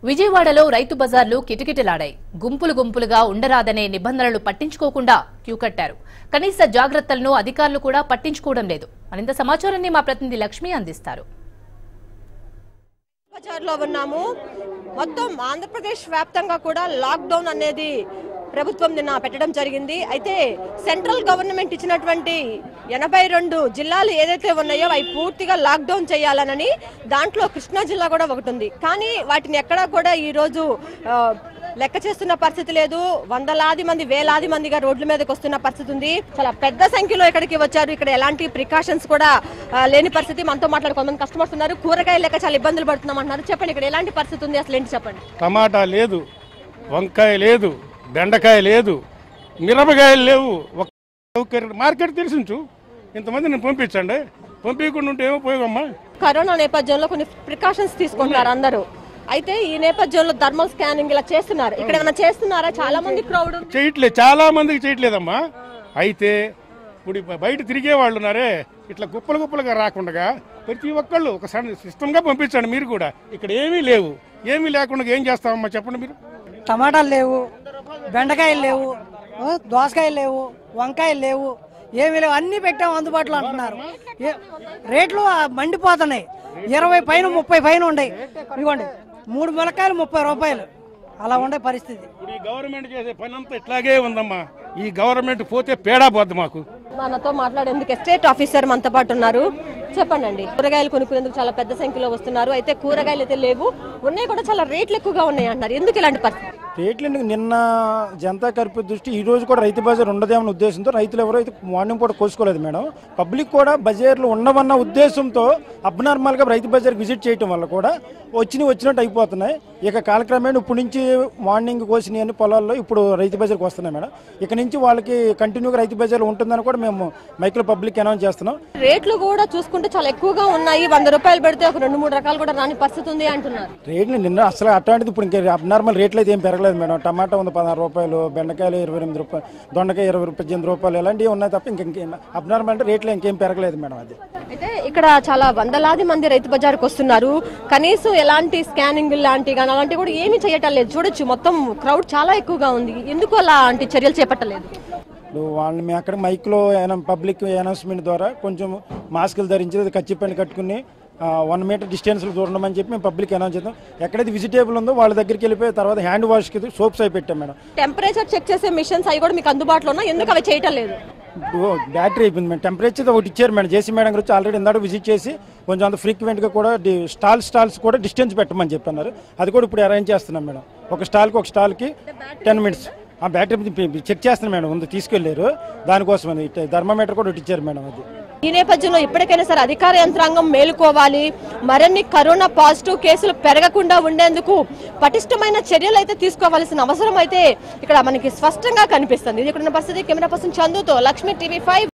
విజయవాడలో రైతు బజార్లు కిటకిటలాడాయి గుంపులు గుంపులుగా ఉండరాదనే నిబంధనలు పట్టించుకోకుండా క్యూ కట్టారు కనీస జాగ్రత్తలను అధికారులు కూడా పట్టించుకోవడం లేదు మరింత సమాచారాన్ని మా ప్రతినిధి లక్ష్మి అందిస్తారు బజార్లో ఉన్నాము మొత్తం ఆంధ్రప్రదేశ్ వ్యాప్తంగా కూడా లాక్డౌన్ అనేది ప్రభుత్వం నిన్న పెట్టడం జరిగింది అయితే సెంట్రల్ గవర్నమెంట్ ఇచ్చినటువంటి ఎనభై రెండు జిల్లాలు ఏదైతే ఉన్నాయో అవి పూర్తిగా లాక్డౌన్ చేయాలనని దాంట్లో కృష్ణా జిల్లా కూడా ఒకటి ఉంది కానీ వాటిని ఎక్కడా కూడా ఈరోజు ఆ, లెక్క చేస్తున్న పరిస్థితి లేదు వందలాది మంది వేలాది మందిగా రోడ్ల మీదకి వస్తున్న పరిస్థితి ఉంది చాలా పెద్ద సంఖ్యలో ఇక్కడికి వచ్చారు ఇక్కడ ఎలాంటి ప్రికాషన్స్ కూడా ఆ, లేని పరిస్థితి మనతో మాట్లాడు కొంతమంది కస్టమర్స్ ఉన్నారు కూరగాయలు లెక్క చాలా ఇబ్బందులు పడుతున్నాం అంటున్నారు చెప్పండి ఇక్కడ ఎలాంటి పరిస్థితి ఉంది అసలు ఏంటి చెప్పండి టమాటా లేదు వంకాయ లేదు బెండకాయ లేదు మిరపకాయలు లేవు ఒక్క సౌకర్యం మార్కెట్ తెలిసించు ఇంతమంది నేను పంపించండి పంపించకుండా ఉంటే ఏమో ఉపయోగమ్మా కరోనా నేపథ్యంలో కొన్ని ప్రికాషన్స్ తీసుకుంటున్నారు అందరూ అయితే ఈ నేపథ్యంలో థర్మల్ స్కానింగ్ ఇలా చేస్తున్నారు ఇక్కడ ఏమైనా చేస్తున్నారా చాలా మంది క్రౌడ్ చేయట్లేదు చాలా మందికి చేయట్లేదమ్మా అయితే ఇప్పుడు ఈ బయట తిరిగే వాళ్ళు ఉన్నారే ఇట్లా గుప్పలు గుప్పలుగా రాకుండా ప్రతి ఒక్కళ్ళు ఒక సిస్టమ్గా పంపించండి మీరు కూడా ఇక్కడ ఏమీ లేవు ఏమీ లేకుండా ఏం చేస్తామమ్మా చెప్పండి మీరు టమాటాలు లేవు బెండకాయలు లేవు ఆ, దోసకాయలు లేవు వంకాయలు లేవు ఏమీ లేవు అన్నీ పెట్టాము అందుబాటులో అంటున్నారు ఏ- రేట్లు ఆ మండిపోతున్నాయి ఇరవై పైన ముప్పై పైన ఉన్నాయి ఇదిగోండి మూడు మిరకాయలు ముప్పై రూపాయలు అలా ఉండే పరిస్థితి ఇప్పుడు ఈ గవర్నమెంట్ చేసే పని అంతా ఇట్లాగే ఉందమ్మా ఈ గవర్నమెంట్ పోతే పేడా పోద్ది మాకు మనతో మాట్లాడేందుకు ఎస్టేట్ ఆఫీసర్ మనతో పాటు ఉన్నారు చెప్పండి అండి కూరగాయలు కొనుక్కునేందుకు చాలా పెద్ద సంఖ్యలో వస్తున్నారు అయితే కూరగాయలు అయితే లేవు ఉన్నాయి కూడా చాలా రేట్లు ఎక్కువగా ఉన్నాయి అంటారు ఎందుకు ఇలాంటి పరిస్థితి రేట్లు ఎందుకు నిన్న జనతా కర్ఫ్యూ దృష్టి ఈ రోజు కూడా రైతు బజార్ ఉండదేమన్న ఉద్దేశంతో రైతులు ఎవరో అయితే మార్నింగ్ పూట కోసుకోలేదు మేడం పబ్లిక్ కూడా బజార్లు ఉండవన్న ఉద్దేశంతో అబ్నార్మల్గా రైతు బజార్ విజిట్ చేయటం వల్ల కూడా వచ్చినవి వచ్చినట్టు అయిపోతున్నాయి ఇక కాలక్రమేణా ఇప్పుడు నుంచి మార్నింగ్ కోసినవి అన్ని పొలాల్లో ఇప్పుడు రైతు బజార్కి వస్తున్నాయి మేడం ఇక నుంచి వాళ్ళకి కంటిన్యూగా రైతు బజార్ ఉంటుందని కూడా మేము మైక్రో పబ్లిక్ అనౌన్స్ చేస్తున్నాం రేట్లు కూడా చూసుకుంటే చాలా ఎక్కువగా ఉన్నాయి వంద రూపాయలు పెడితే ఒక రెండు మూడు రకాలు కూడా రాని పరిస్థితి ఉంది అంటున్నారు రేట్లు నిన్న అసలు అట్లాంటిది ఇప్పుడు ఇంకా అబ్నార్మల్ రేట్లు అయితే ఏం పెరగలేదు మేడం టమాటా ఉంది పదహారు రూపాయలు బెండకాయలు ఇరవై ఎనిమిది రూపాయలు దొండకాయ ఇరవై పద్దెనిమిది రూపాయలు ఇలాంటివి ఉన్నాయి తప్ప ఇంక ఇంకేం అబ్నార్మల్ అంటే రేట్లు ఇంకేం పెరగలేదు మేడం అది అయితే ఇక్కడ చాలా వందలాది మంది రైతు బజార్కి వస్తున్నారు కనీసం ఎలాంటి స్కానింగ్ లాంటి కానీ అలాంటివి కూడా ఏమీ చేయటం లేదు చూడొచ్చు మొత్తం క్రౌడ్ చాలా ఎక్కువగా ఉంది ఎందుకు అలాంటి చర్యలు చేపట్టలేదు ఇప్పుడు వాళ్ళని మేము అక్కడ మైక్లో పబ్లిక్ అనౌన్స్మెంట్ ద్వారా కొంచెం మాస్కులు ధరించి కచ్చిపని కట్టుకుని వన్ మీటర్ డిస్టెన్స్లో చూడమని చెప్పి మేము పబ్లిక్ అనౌన్స్ చేద్దాం ఎక్కడైతే విజిటేబుల్ ఉందో వాళ్ళ దగ్గరికి వెళ్ళిపోయి తర్వాత హ్యాండ్ వాష్కి సోప్స్ అయి పెట్టాం మేడం టెంపరేచర్ చెక్ చేసే మిషన్స్ అవి కూడా మీకు అందుబాటులో ఉన్నాయి ఎందుకు అవి చేయటం లేదు ఇప్పుడు బ్యాటరీ అయిపోయింది మేడం టెంపరేచర్ ఒకటి ఇచ్చారు మేడం జేసీ మేడం గురించి ఆల్రెడీ ఇందాక విజిట్ చేసి కొంచెం అంత ఫ్రీక్వెంట్గా కూడా డి- స్టాల్ స్టాల్స్ కూడా డిస్టెన్స్ పెట్టమని చెప్పన్నారు అది కూడా ఇప్పుడు అరేంజ్ చేస్తున్నాం మేడం ఒక స్టాల్కి ఒక స్టాల్కి టెన్ మినిట్స్ ఆ బ్యాటరీ చెక్ చేస్తున్నాం మేడం ఉంది తీసుకెళ్లారు దానికోసం అని థర్మామీటర్ కూడా ఒకటి ఇచ్చారు మేడం అది ఈ నేపథ్యంలో ఇప్పటికైనా సరే అధికార యంత్రాంగం మేలుకోవాలి మరిన్ని కరోనా పాజిటివ్ కేసులు పెరగకుండా ఉండేందుకు పటిష్టమైన చర్యలు అయితే తీసుకోవాల్సిన అవసరం అయితే ఇక్కడ మనకి స్పష్టంగా కనిపిస్తుంది ఇది ఇక్కడ ఉన్న పరిస్థితి కెమెరా పర్సన్ చందుతో లక్ష్మి టీవీ ఫైవ్